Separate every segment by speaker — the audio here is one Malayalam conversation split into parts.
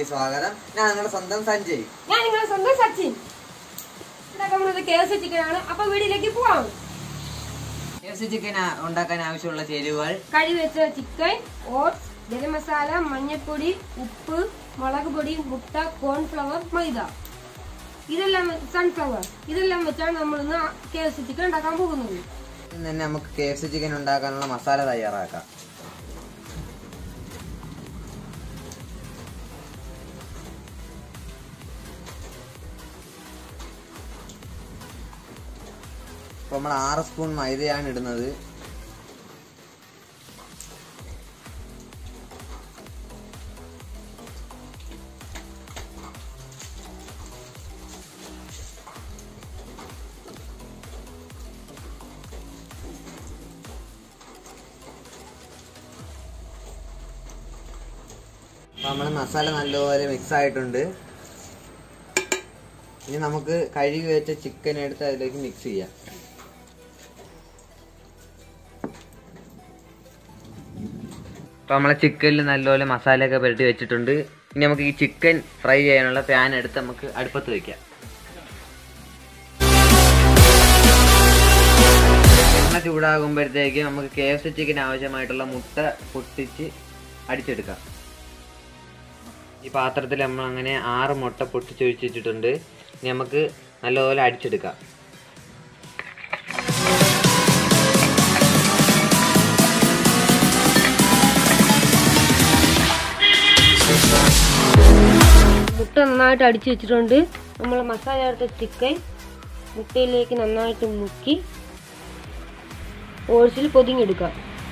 Speaker 1: സ്വാഗതം ഞാൻ നിങ്ങളുടെ സ്വന്തം സഞ്ജയ്
Speaker 2: ഞാൻ നിങ്ങളെ സ്വന്തം സച്ചിൻ ഇതൊക്കെ നമ്മളത് കേസ് ചിക്കനാണ് അപ്പൊ വീട്ടിലേക്ക് പോവാം
Speaker 1: എഫ് ചിക്കൻ ഉണ്ടാക്കാൻ ആവശ്യമുള്ള ചേരുവകൾ
Speaker 2: കഴുകി വെച്ച ചിക്കൻ ഓട്സ് ഗരം മസാല മഞ്ഞൾപ്പൊടി ഉപ്പ് മുളക് പൊടി മുട്ട കോൺഫ്ലവർ മൈദ ഇതെല്ലാം സൺഫ്ലവർ ഇതെല്ലാം വെച്ചാണ് നമ്മൾ ഇന്ന് കെ എഫ് സി ചിക്കൻ ഉണ്ടാക്കാൻ പോകുന്നത്
Speaker 1: ഇന്ന് തന്നെ നമുക്ക് കെ എഫ് സി ചിക്കൻ ഉണ്ടാക്കാനുള്ള മസാല തയ്യാറാക്കാം ഇപ്പൊ നമ്മൾ ആറ് സ്പൂൺ മൈദയാണ് ഇടുന്നത് അപ്പൊ നമ്മളെ മസാല നല്ലപോലെ മിക്സ് ആയിട്ടുണ്ട് ഇനി നമുക്ക് കഴുകി വെച്ച ചിക്കൻ എടുത്ത് അതിലേക്ക് മിക്സ് ചെയ്യാം അപ്പൊ നമ്മളെ ചിക്കനിൽ നല്ലപോലെ മസാലയൊക്കെ പുരട്ടി വെച്ചിട്ടുണ്ട് ഇനി നമുക്ക് ഈ ചിക്കൻ ഫ്രൈ ചെയ്യാനുള്ള പാൻ എടുത്ത് നമുക്ക് അടുപ്പത്ത് വെക്കാം എണ്ണ ചൂടാകുമ്പോഴത്തേക്ക് നമുക്ക് കെ എഫ് സി ചിക്കൻ ആവശ്യമായിട്ടുള്ള മുട്ട പൊട്ടിച്ച് അടിച്ചെടുക്കാം ഈ പാത്രത്തിൽ നമ്മൾ അങ്ങനെ ആറ് മുട്ട പൊട്ടിച്ചൊഴിച്ച് വെച്ചിട്ടുണ്ട് ഇനി നമുക്ക് നല്ലപോലെ അടിച്ചെടുക്കാം
Speaker 2: മുട്ട നന്നായിട്ട് അടിച്ചു വെച്ചിട്ടുണ്ട് നമ്മൾ മസാല ചേർത്ത ചിക്കൻ മുട്ടയിലേക്ക് നന്നായിട്ട് മുക്കി ഓട്സിൽ പൊതിഞ്ഞെടുക്കാം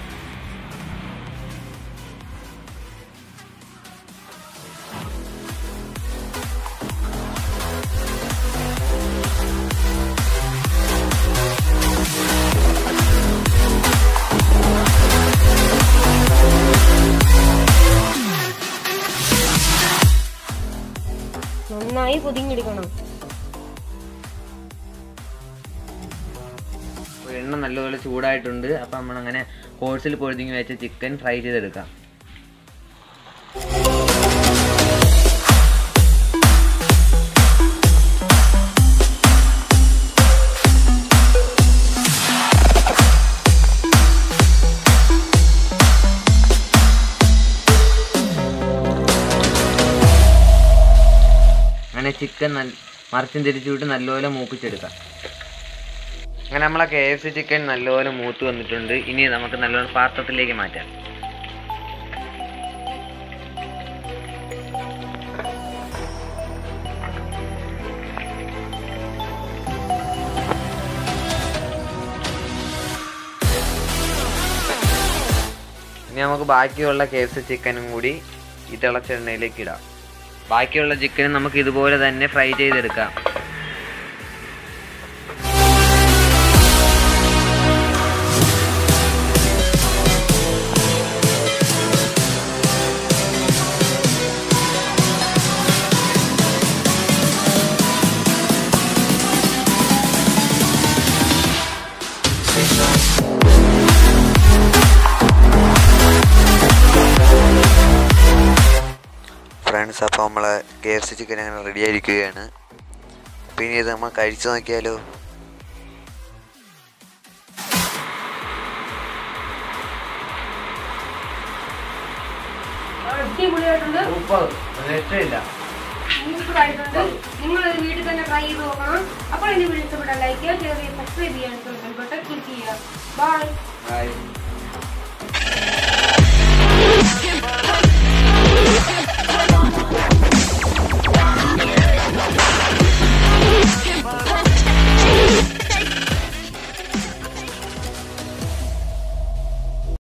Speaker 2: നന്നായി പൊതിഞ്ഞെടുക്കണം
Speaker 1: അപ്പോൾ എണ്ണ നല്ലപോലെ ചൂടായിട്ടുണ്ട് അപ്പം നമ്മളങ്ങനെ ഹോൾസിൽ പൊഴുതിങ്ങി വെച്ച ചിക്കൻ ഫ്രൈ ചെയ്തെടുക്കാം അങ്ങനെ ചിക്കൻ നല്ല മറിച്ചും തിരിച്ചു വിട്ട് നല്ലപോലെ മൂപ്പിച്ചെടുക്കാം അങ്ങനെ നമ്മളെ കെ എഫ് സി ചിക്കൻ നല്ലപോലെ മൂത്ത് വന്നിട്ടുണ്ട് ഇനി നമുക്ക് നല്ലപോലെ പാത്രത്തിലേക്ക് മാറ്റാം ഇനി നമുക്ക് ബാക്കിയുള്ള കെ എഫ് സി ചിക്കനും കൂടി ഈ തിളച്ച എണ്ണയിലേക്ക് ഇടാം ബാക്കിയുള്ള ചിക്കനും നമുക്ക് ഇതുപോലെ തന്നെ ഫ്രൈ ചെയ്തെടുക്കാം
Speaker 3: ഫ്രണ്ട്സ് അപ്പോൾ നമ്മൾ കെ എഫ് സി ചിക്കൻ അങ്ങനെ റെഡി ആയിരിക്കുകയാണ് പിന്നെ ഇത് നമ്മൾ കഴിച്ചു നോക്കിയാലോ
Speaker 2: അടിപൊളിയായിട്ടുണ്ട്
Speaker 1: സൂപ്പർ രക്ഷയില്ല
Speaker 2: സൂപ്പറായിട്ടുണ്ട് നിങ്ങൾ ഒരു വീട്ടിൽ തന്നെ ട്രൈ ചെയ്ത് നോക്കണം അപ്പോൾ എന്റെ വീഡിയോ ഇഷ്ടപ്പെട്ടാൽ ലൈക്ക് ചെയ്യുക ഷെയർ ചെയ്യുക സബ്സ്ക്രൈബ് ചെയ്യാൻ ബട്ടൺ ക്ലിക്ക് ചെയ്യുക ബൈ
Speaker 1: ബൈ